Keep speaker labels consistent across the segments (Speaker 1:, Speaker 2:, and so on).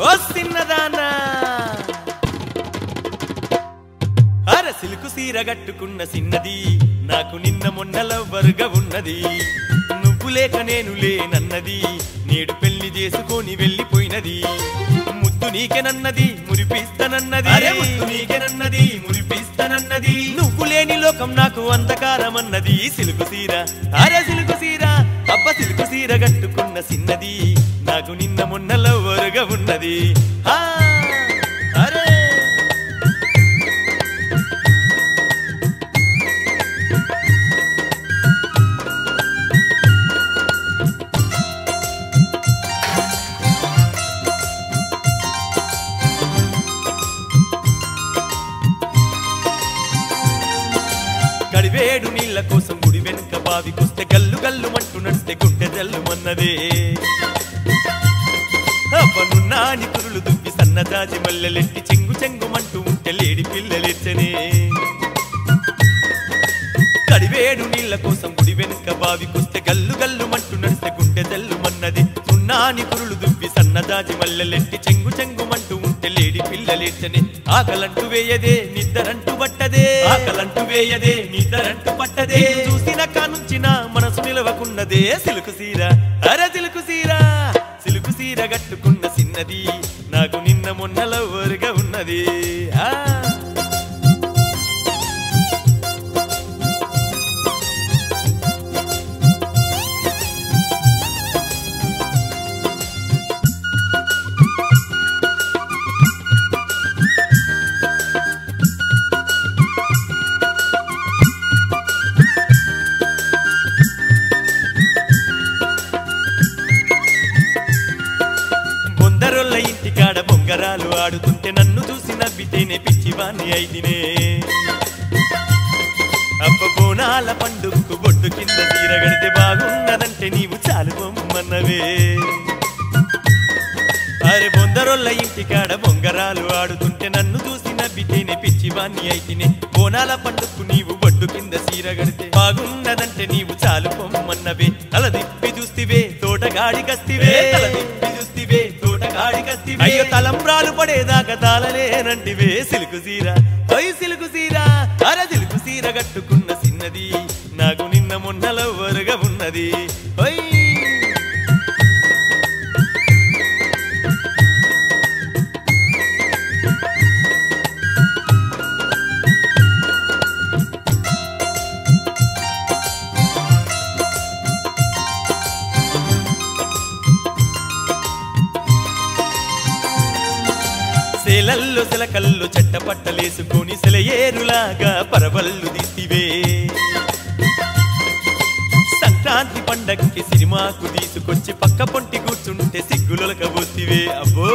Speaker 1: ఓ సిన్నదానా అర సిలుకు సీర గట్టుకున్న సిన్నది నాకు నిన్న మొన్నలవ్వరుగా ఉన్నది నువ్వు లేక నేను లేనన్నది నేడు పెళ్లి చేసుకొని వెళ్ళిపోయినది ముద్దు నీకెనన్నది మురిపిస్తానన్నది
Speaker 2: అరే
Speaker 1: ముద్దు నీకెనన్నది మురిపిస్తానన్నది నువ్వు లేని లోకం నాకు అంధకారమన్నది సిలుకు సీర అరే సిలుకు సీర అబ్బ సిలుకు సీర గట్టుకున్న సిన్నది నాకు నిన్న మొన్నలవ్వరుగా ఉన్నది ఆ, అరే గడివేడు నీళ్ళ కోసం గుడి వెనుక బావికొస్తే గల్లు గల్లు మంటూ నడిస్తే గుండె జల్లుమన్నదే అవ్వనున్నాని కురులు దువ్వి సన్నజాజి మల్లెలెట్టి చెంగు చెంగుమంటూ ఉంటే లేడి పిల్లలెచ్చనే కడివేడు నీళ్ళ కోసం గుడి వెనుక బావికొస్తే గల్లు గల్లు మంటూ నడిస్తే గుండె జల్లుమన్నది సున్నాని కురులు దువ్వి సన్నజాజి మల్లెలెట్టి చెంగు చెంగుమంటూ ఉంటే లేడి పిల్లలేచని ఆకలంటూ వేయదే నిద్దరంటూ పట్టదే ఆకలంటూ వేయదే నిద్దరంటూ పట్టదే చూసిన కానుంచి నా మనసు నిలవకున్నదే సిలుకు సీర అర సిలుకు సీర సిలుకు సీర గట్టుకున్న సిన్నది నాకు నిన్న మొన్నలవరుగా ఉన్నది ఆ బొందరొల్ల ఇంటికాడ బొంగరాలు ఆడుతుంటే నన్ను చూసి నవ్వితేనే పిచ్చివాణ్ణి అయిదినే అబ్బ బోనాల పండుగకు బొడ్డు కింద తీరగడితే బాగున్నదంటే నీవు చాలు బొమ్మన్నవే అరే బొందరొల్ల ఇంటికాడ బొంగరాలు ఆడుతుంటే నన్ను చూసి నవ్వితేనే పిచ్చివాణ్ణి అయితేనే బోనాల పండుగకు నీవు బొడ్డు కింద సీరగడితే బాగున్నదంటే నీవు చాలు పొమ్మన్నవే తల దిప్పి చూస్తివే తోటగాడి కస్తివే తల దిప్పి చూస్తివే తోటగాడి కస్తివే అయ్యో తలంబ్రాలు పడేదాకా తాళలేనంటివే సిలుకు సీర అయ్యి సిలుకు సీర అర సిలుకు సీర కట్టుకున్న సిన్నది నాకు నిన్న మొన్నలవరుగా ఉన్నది అయ్యి సెలల్లు సెలకల్లు చెట్టపట్టలేసుకొని సెలయేరులాగా పరవళ్ళు దిస్తివే సంక్రాంతి పండక్కి సినిమాకు తీసుకొచ్చి పక్క పొంటి కూర్చుంటే సిగ్గులొలక పోతివే అబ్బో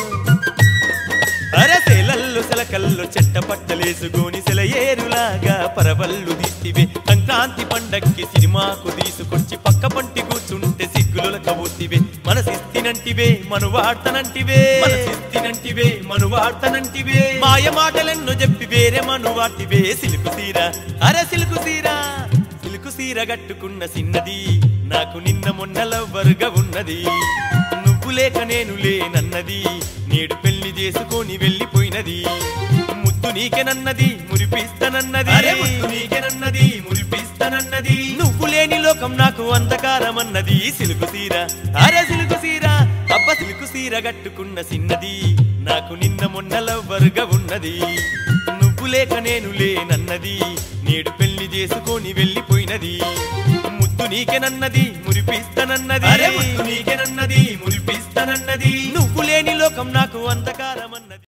Speaker 1: అరసేలల్లు సెలకల్లు చెట్టపట్టలేసుకొని సెలయేరులాగా పరవళ్ళు దిస్తివే సంక్రాంతి పండక్కి సినిమాకు తీసుకొచ్చి పక్క పంటి కూర్చుంటే సిగ్గులొలక పోతివే మనసిస్తినంటివే మను వార్తనంటివే మనసిస్తినంటివే మను వార్తనంటివే మాయ మాటలెన్నో చెప్పి వేరే మను వాటివే సిలుకు సీర అర సిలుకు సీర సిలుకు సీర గట్టుకున్న సిన్నది నాకు నిన్న మొన్నలవ్వరుగా ఉన్నది నువ్వు లేక నేను లేనన్నది నేడు పెళ్లి చేసుకొని వెళ్ళిపోయినది ముద్దు నీకెనన్నది మురిపిస్తానన్నది
Speaker 2: అరే
Speaker 1: ముద్దు నీకెనన్నది మురిపిస్తానన్నది నువ్వు లేని లోకం నాకు అంధకారమన్నది సిలుకు సీర అరే సిలుకు సీర అబ్బ సిలుకు సీర గట్టుకున్న సిన్నది నాకు నిన్న మొన్నలవ్వరుగా ఉన్నది నువ్వు లేక నేను లేనన్నది నేడు పెళ్లి చేసుకొని వెళ్ళిపోయినది ముద్దు నీకెనన్నది మురిపిస్తానన్నది
Speaker 2: అరే
Speaker 1: ముద్దు నీకెనన్నది మురిపిస్తానన్నది నువ్వు లేని లోకం నాకు అంధకారమన్నది